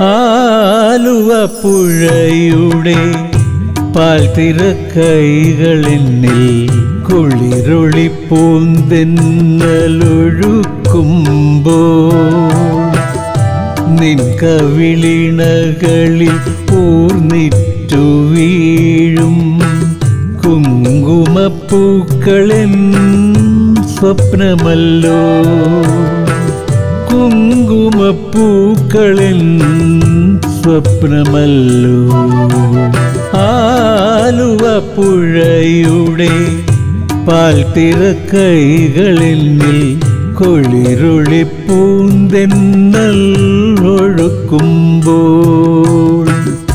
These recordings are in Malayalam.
ആലുവ പുഴയുടെ പാൽത്തിര കൈകളെന്നിൽ കുളിരൊളി പൂന്തെന്നലൊഴുക്കുമ്പോൾ നിൻ കവിളിണകളിൽ ഊർന്നിറ്റു വീഴും കുങ്കുമപ്പൂക്കളെൻ സ്വപ്നമല്ലോ കുങ്കുമപ്പൂക്കളെൻ സ്വപ്നമല്ലോ ആലുവ പുഴയുടെ പാൽത്തിര കൈകളിൽ കൊളിരുളി പൂന്തെന്നൽ ഒഴുക്കുമ്പോൾ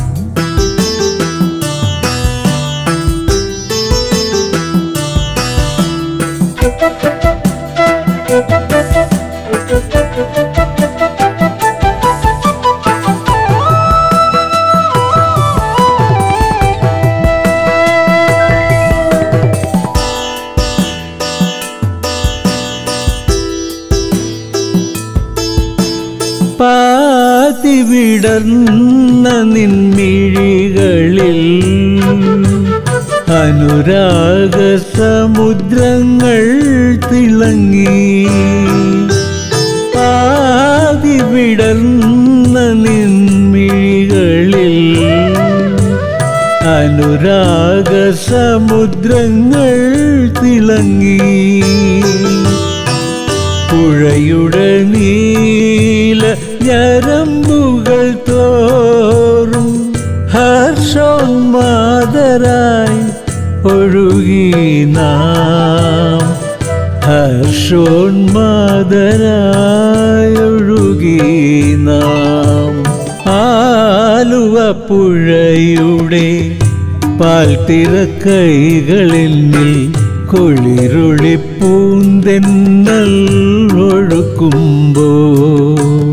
പാതി വിടർന്ന നിൻമിഴികളിൽ അനുരാഗ സമുദ്രങ്ങൾ തിളങ്ങി പാതി വിടർന്ന നിൻമിഴികളിൽ അനുരാഗ സമുദ്രങ്ങൾ തിളങ്ങി പുഴയുടെ നീല ഞരമ്പുകൾ തോറും ഹർഷോന്മാതരായി ഒഴുകി നാം ഹർഷോന്മാതരായി ഒഴുകി നാം ആലുവ പുഴയുടെ പാൽത്തിര കൈകളിൽ കൊളിരുളി പൂന്തെന്നൽ ഒഴുക്കുമ്പോൾ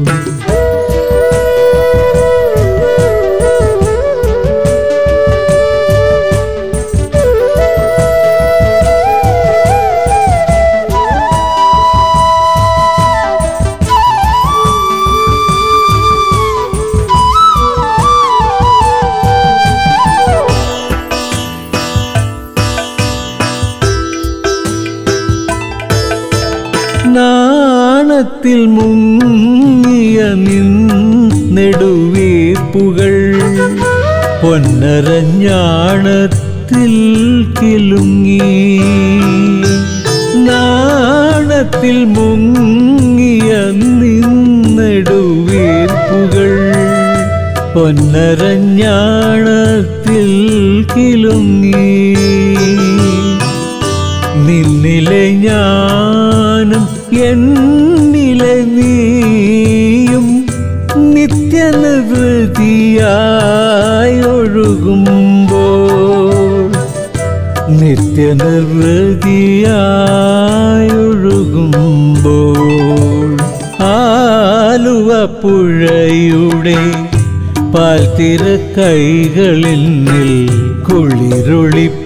നാണത്തിൽ മുങ്ങിയ നിൻ നെടുവീർപ്പുകൾ പൊന്നരഞ്ഞാണത്തിൽ കിലുങ്ങി നാണത്തിൽ മുങ്ങിയ നിൻ നെടുവീർപ്പുകൾ പൊന്നരഞ്ഞാണത്തിൽ കിലുങ്ങി നിന്നിലെ ഞാനും എന്നിലെ നീയും നിത്യനിവൃത്തിയായി ഒഴുകുമ്പോൾ നിത്യനിവൃത്തിയായി ഒഴുകുമ്പോൾ ആലുവ പുഴയുടെ പാൽത്തിര കൈകളിൽ കുളിരൊളി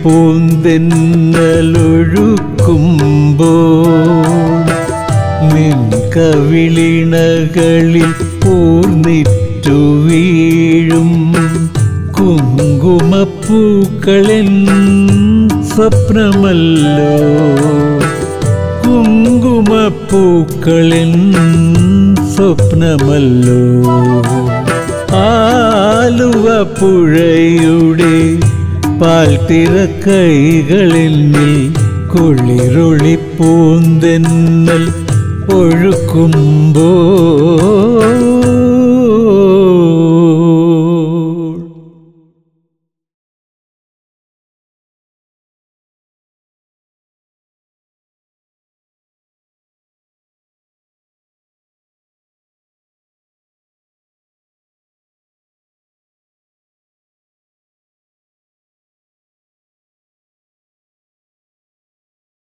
പൂന്തെന്നലൊഴുക്കുമ്പോൾ നിൻ കവിളിണകളിൽ പൂർന്നിറ്റു വീഴും കുങ്കുമപ്പൂക്കളെൻ സ്വപ്നമല്ലോ കുങ്കുമപ്പൂക്കളെൻ സ്വപ്നമല്ലോ ആലുവ പുഴയുടെ പാൽത്തിര കൈകളിൽ കുളിരൊളി പൂന്തെന്നൽ ഒഴുക്കുമ്പോൾ